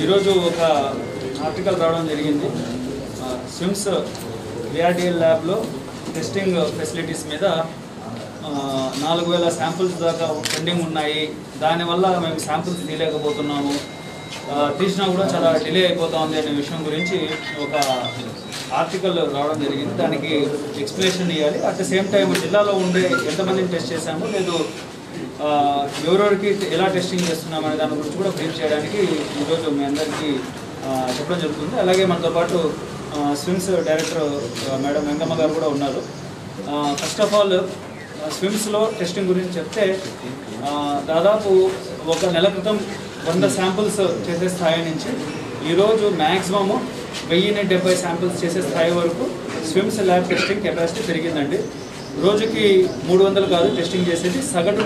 ఈరోజు ఒక ఆర్టికల్ రావడం జరిగింది ఆ, స్విమ్స్ విఆర్డిఎల్ ల్యాబ్లో టెస్టింగ్ ఫెసిలిటీస్ మీద ఆ, నాలుగు వేల శాంపుల్స్ దాకా పెండింగ్ ఉన్నాయి దానివల్ల మేము శాంపుల్స్ తీయలేకపోతున్నాము ఆ, తీసినా కూడా చాలా డిలే అయిపోతుంది అనే విషయం గురించి ఒక ఆర్టికల్ రావడం జరిగింది దానికి ఎక్స్ప్లెనేషన్ ఇవ్వాలి అట్ ద సేమ్ టైం జిల్లాలో ఉండే ఎంతమందిని టెస్ట్ చేశాము లేదు ఆ, ఎవరెవరికి ఎలా టెస్టింగ్ చేస్తున్నాం అనే దాని గురించి కూడా బ్రీఫ్ చేయడానికి ఈరోజు మీ అందరికీ ఆ, చెప్పడం జరుగుతుంది అలాగే మనతో పాటు ఆ, స్విమ్స్ డైరెక్టర్ ఆ, మేడం వెంకమ్మ గారు కూడా ఉన్నారు ఫస్ట్ ఆఫ్ ఆల్ స్విమ్స్లో టెస్టింగ్ గురించి చెప్తే ఆ, దాదాపు ఒక నెల క్రితం వంద శాంపుల్స్ చేసే స్థాయి నుంచి ఈరోజు మ్యాక్సిమము వెయ్యిన్ని డెబ్బై శాంపిల్స్ చేసే స్థాయి వరకు స్విమ్స్ ల్యాబ్ టెస్టింగ్ కెపాసిటీ పెరిగిందండి రోజుకి మూడు వందలు కాదు టెస్టింగ్ చేసేది సగటున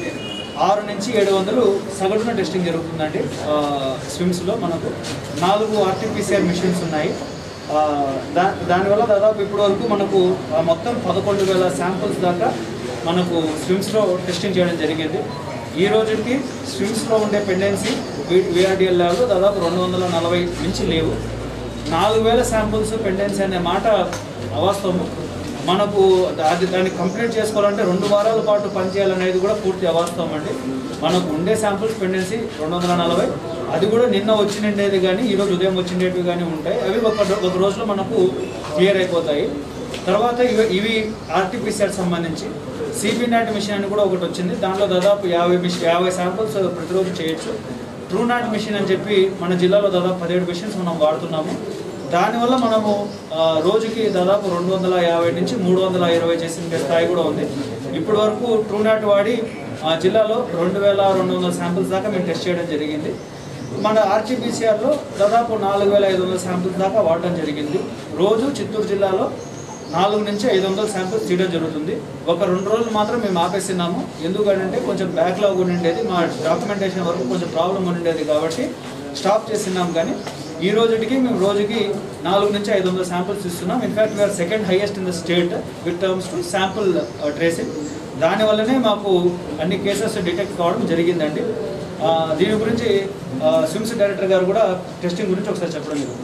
ఆరు నుంచి ఏడు వందలు సగటున టెస్టింగ్ జరుగుతుందండి ఆ, స్విమ్స్లో మనకు నాలుగు ఆర్టీపీసీఆర్ మిషన్స్ ఉన్నాయి ఆ, దా దానివల్ల దాదాపు ఇప్పటి వరకు మనకు ఆ, మొత్తం పదకొండు వేల శాంపుల్స్ దాకా మనకు స్విమ్స్లో టెస్టింగ్ చేయడం జరిగింది ఈ రోజుకి స్విమ్స్లో ఉండే పెండెన్సీ విఆర్డిఎల్ ల్యాబ్లో దాదాపు రెండు వందల నలభై నుంచి లేవు నాలుగు వేల శాంపుల్స్ పెండెన్సీ అనే మాట అవాస్తవము మనకు అది దాన్ని కంప్లీట్ చేసుకోవాలంటే రెండు వారాల పాటు పనిచేయాలనేది కూడా పూర్తి అవాస్తవం అండి మనకు ఉండే శాంపుల్స్ పెండెన్సీ రెండు వందల నలభై అది కూడా నిన్న వచ్చిండేది కానీ ఈరోజు ఉదయం వచ్చిండేటివి కానీ ఉంటాయి అవి ఒక ఒక రోజులో మనకు క్లియర్ అయిపోతాయి తర్వాత ఇవి ఇవి ఆర్టీపీసీఆర్ సంబంధించి సిబి నాట్ మిషన్ అని కూడా ఒకటి వచ్చింది దాంట్లో దాదాపు యాభై మిషన్ యాభై శాంపుల్స్ ప్రతిరోజు చేయొచ్చు ట్రూ నాట్ మిషన్ అని చెప్పి మన జిల్లాలో దాదాపు పదిహేడు మిషన్స్ మనం వాడుతున్నాము దానివల్ల మనము ఆ, రోజుకి దాదాపు రెండు వందల యాభై నుంచి మూడు వందల ఇరవై చేసిన స్థాయి కూడా ఉంది ఇప్పటి వరకు ట్రూ నాట్ వాడి ఆ జిల్లాలో రెండు వేల రెండు వందల శాంపిల్స్ దాకా మేము టెస్ట్ చేయడం జరిగింది మన ఆర్టీపీసీఆర్లో దాదాపు నాలుగు వేల ఐదు వందల శాంపిల్స్ దాకా వాడడం జరిగింది రోజు చిత్తూరు జిల్లాలో నాలుగు నుంచి ఐదు వందల శాంపిల్స్ తీయడం జరుగుతుంది ఒక రెండు రోజులు మాత్రం మేము ఆపేస్తున్నాము ఎందుకంటే కొంచెం బ్యాక్లాగ్ ఉండిండేది మా డాక్యుమెంటేషన్ వరకు కొంచెం ప్రాబ్లం ఉండిండేది కాబట్టి స్టాప్ చేస్తున్నాం కానీ ఈ రోజుకి మేము రోజుకి నాలుగు నుంచి ఐదు వందల శాంపిల్స్ ఇస్తున్నాం in fact we're second highest in the state with terms to sample tracing దానివల్లనే మాకు అన్ని కేసెస్ డిటెక్ట్ కావడం జరిగిందండి ఆ, దీని గురించి స్విమ్స్ డైరెక్టర్ గారు కూడా టెస్టింగ్ గురించి ఒకసారి చెప్పడం జరుగుతుంది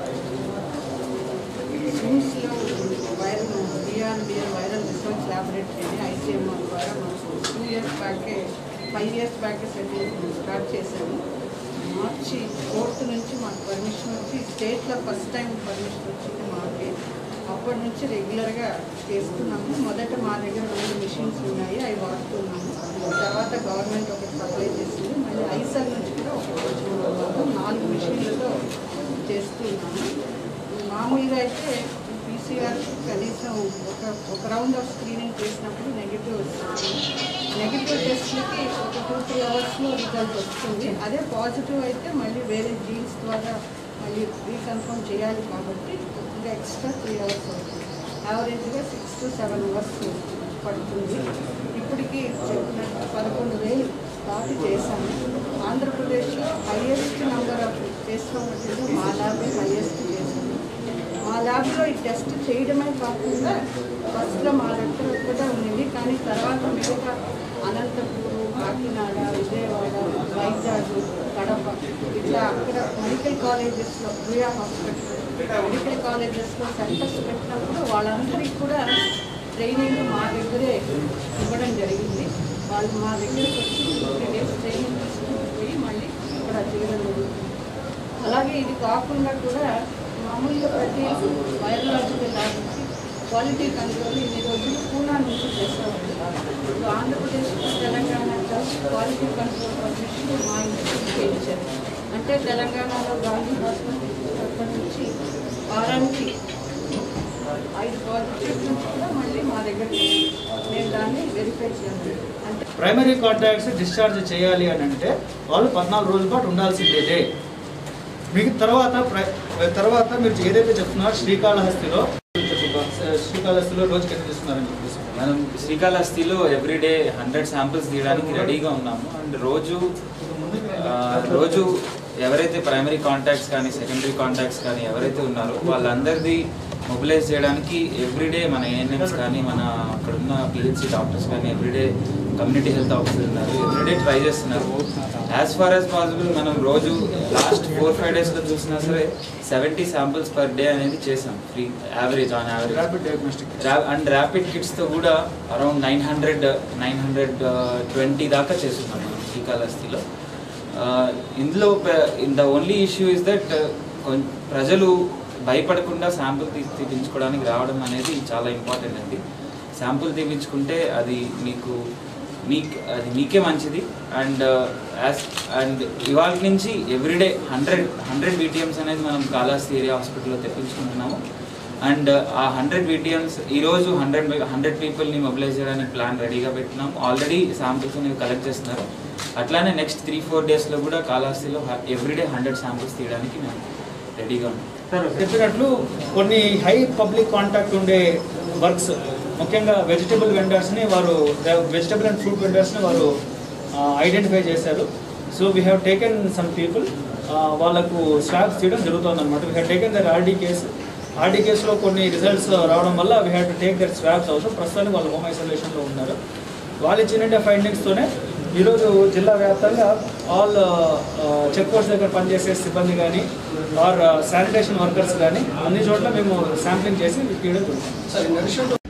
స్విమ్స్లో వైరల్ బిఆర్బిఆర్ వైరల్ రిసర్చ్ ల్యాబొరేటరీని ఐసీఎంఆర్ ద్వారా మనకు టూ ఇయర్స్ బ్యాకే ఫైవ్ ఇయర్స్ బ్యాకే సెట్ స్టార్ట్ చేశాము మార్చి ఫోర్త్ నుంచి మాకు పర్మిషన్ వచ్చి స్టేట్లో ఫస్ట్ టైం పర్మిషన్ వచ్చింది మాకి అప్పటి నుంచి రెగ్యులర్గా చేస్తున్నాము మొదట మా దగ్గర రెండు మిషన్స్ ఉన్నాయి అవి వాడుతున్నాము తర్వాత గవర్నమెంట్ ఒకటి సప్లై చేసింది మళ్ళీ ఐసల్ నుంచి కూడా ఒకటి వచ్చిన నాలుగు మిషన్లతో చేస్తున్నాము మామూలుగా అయితే పీసీఆర్ కనీసం ఒక ఒక రౌండ్ ఆఫ్ స్క్రీనింగ్ చేసినప్పుడు నెగిటివ్ వస్తుంది నెగిటివ్ టెస్ట్లకి ఒక టూ త్రీ అవర్స్లో రిజల్ట్ వస్తుంది అదే పాజిటివ్ అయితే మళ్ళీ వేరే జీన్స్ ద్వారా మళ్ళీ రీకన్ఫర్మ్ చేయాలి కాబట్టి ఇంకా ఎక్స్ట్రా త్రీ అవర్స్ అవుతుంది యావరేజ్గా సిక్స్ టు సెవెన్ అవర్స్ పడుతుంది ఇప్పటికి చెప్పినట్టు పదకొండు వేలు దాటి చేశాము ఆంధ్రప్రదేశ్లో హైయెస్ట్ నెంబర్ ఆఫ్ చేసుకోవట్లేదు మా ల్యాబే హైయెస్ట్ చేశాము మా ల్యాబ్లో ఈ టెస్ట్ చేయడమే కాకుండా ఫస్ట్లో మా దగ్గర ఒక్కటే ఉండింది కానీ తర్వాత మిగతా అనంతపూరు కాకినాడ విజయవాడ వైజాగ్ కడప ఇట్లా అక్కడ మెడికల్ కాలేజెస్లో రుయా హాస్పిటల్ మెడికల్ కాలేజెస్లో సెంటర్స్ పెట్టినప్పుడు వాళ్ళందరికీ కూడా ట్రైనింగ్ మా దగ్గరే ఇవ్వడం జరిగింది వాళ్ళు మా దగ్గరకు వచ్చి త్రీ డేస్ ట్రైనింగ్ తీసుకుని పోయి మళ్ళీ ఇక్కడ చేయడం జరుగుతుంది అలాగే ఇది కాకుండా కూడా మామూలుగా ప్రతి వైరలాజికల్ ల్యాబ్ నుంచి క్వాలిటీ కంట్రోల్ ఇన్ని రోజులు పూనా నుంచి చేసేవాళ్ళు ఇప్పుడు ఆంధ్రప్రదేశ్ తెలంగాణ కలిసి క్వాలిటీ కంట్రోల్ పర్మిషన్ మా ఇన్స్టిట్యూట్కి ఇచ్చారు అంటే తెలంగాణలో గాంధీ హాస్పిటల్ అక్కడి నుంచి వారానికి ఐదు పాజిటివ్ నుంచి కూడా మళ్ళీ మా దగ్గరికి నేను దాన్ని వెరిఫై చేయాలి అంటే ప్రైమరీ కాంటాక్ట్స్ డిశ్చార్జ్ చేయాలి అని అంటే వాళ్ళు పద్నాలుగు రోజుల పాటు ఉండాల్సిందేదే మీకు తర్వాత ప్ర- తర్వాత మీరు ఏదైతే చెప్తున్నారో శ్రీకాళహస్తిలో శ్రీకాళహస్తిలో రోజుకి ఎంత తీసుకున్నారని చెప్పేసి మనం శ్రీకాళహస్తిలో ఎవ్రీడే హండ్రెడ్ శాంపిల్స్ తీయడానికి రెడీగా ఉన్నాము అండ్ రోజు ఆ, రోజు ఎవరైతే ప్రైమరీ కాంటాక్ట్స్ కానీ సెకండరీ కాంటాక్ట్స్ కానీ ఎవరైతే ఉన్నారో వాళ్ళందరిది మొబిలైజ్ చేయడానికి ఎవ్రీడే మన ఏఎన్ఎంస్ కానీ మన అక్కడ ఉన్న పిహెచ్సి డాక్టర్స్ కానీ ఎవ్రీడే కమ్యూనిటీ హెల్త్ ఆఫీసర్ ఉన్నారు ఎవ్రీడే ట్రై చేస్తున్నారు యాజ్ ఫార్ యాజ్ పాసిబుల్ మనం రోజు లాస్ట్ ఫోర్ ఫైవ్ డేస్లో చూసినా సరే సెవెంటీ శాంపుల్స్ పర్ డే అనేది చేసాం free average on average rapid diagnostic and rapid కిట్స్తో కూడా around nine hundred nine hundred twenty దాకా చేస్తున్నాం మనం శ్రీకాళహస్తిలో Uh, ఇందులో the only issue is that ప్రజలు భయపడకుండా శాంపుల్ తీ తీపించుకోవడానికి రావడం అనేది చాలా ఇంపార్టెంట్ అండి శాంపుల్ తీపించుకుంటే అది మీకు మీకు అది మీకే మంచిది అండ్ యాజ్ అండ్ ఇవాళ నుంచి ఎవ్రీడే హండ్రెడ్ హండ్రెడ్ బీటీఎంస్ అనేది మనం కాళహస్తి ఏరియా హాస్పిటల్లో తెప్పించుకుంటున్నాము అండ్ ఆ హండ్రెడ్ బీటీఎంస్ ఈరోజు హండ్రెడ్ హండ్రెడ్ పీపుల్ని మొబిలైజ్ చేయడానికి ప్లాన్ రెడీగా పెట్టినాం ఆల్రెడీ శాంపిల్స్ అనేవి కలెక్ట్ చేస్తున్నారు అట్లానే నెక్స్ట్ త్రీ ఫోర్ డేస్లో కూడా కాళహస్తిలో ఎవ్రీడే హండ్రెడ్ శాంపిల్స్ తీయడానికి మేము రెడీగా ఉన్నాం సార్ చెప్పినట్లు కొన్ని హై పబ్లిక్ కాంటాక్ట్ ఉండే వర్క్స్ ముఖ్యంగా వెజిటబుల్ వెండర్స్ని వారు వెజిటబుల్ అండ్ ఫ్రూట్ వెండర్స్ని వారు ఐడెంటిఫై చేశారు so we have taken some people వాళ్ళకు స్వాబ్స్ తీయడం జరుగుతుంది అనమాట we have taken their RD case RD కేసులో కొన్ని రిజల్ట్స్ రావడం వల్ల we have to take their swabs అవసరం ప్రస్తుతానికి వాళ్ళు హోమ్ ఐసోలేషన్లో ఉన్నారు వాళ్ళు ఇచ్చిన ఫైండింగ్స్తోనే ఈరోజు జిల్లా వ్యాప్తంగా ఆల్ చెక్ పోస్ట్ దగ్గర పనిచేసే సిబ్బంది కానీ ఆర్ శానిటేషన్ వర్కర్స్ కానీ అన్ని చోట్ల మేము శాంప్లింగ్ చేసి తీయడం జరుగుతుంది సార్ ఇన్ అడిషన్ టు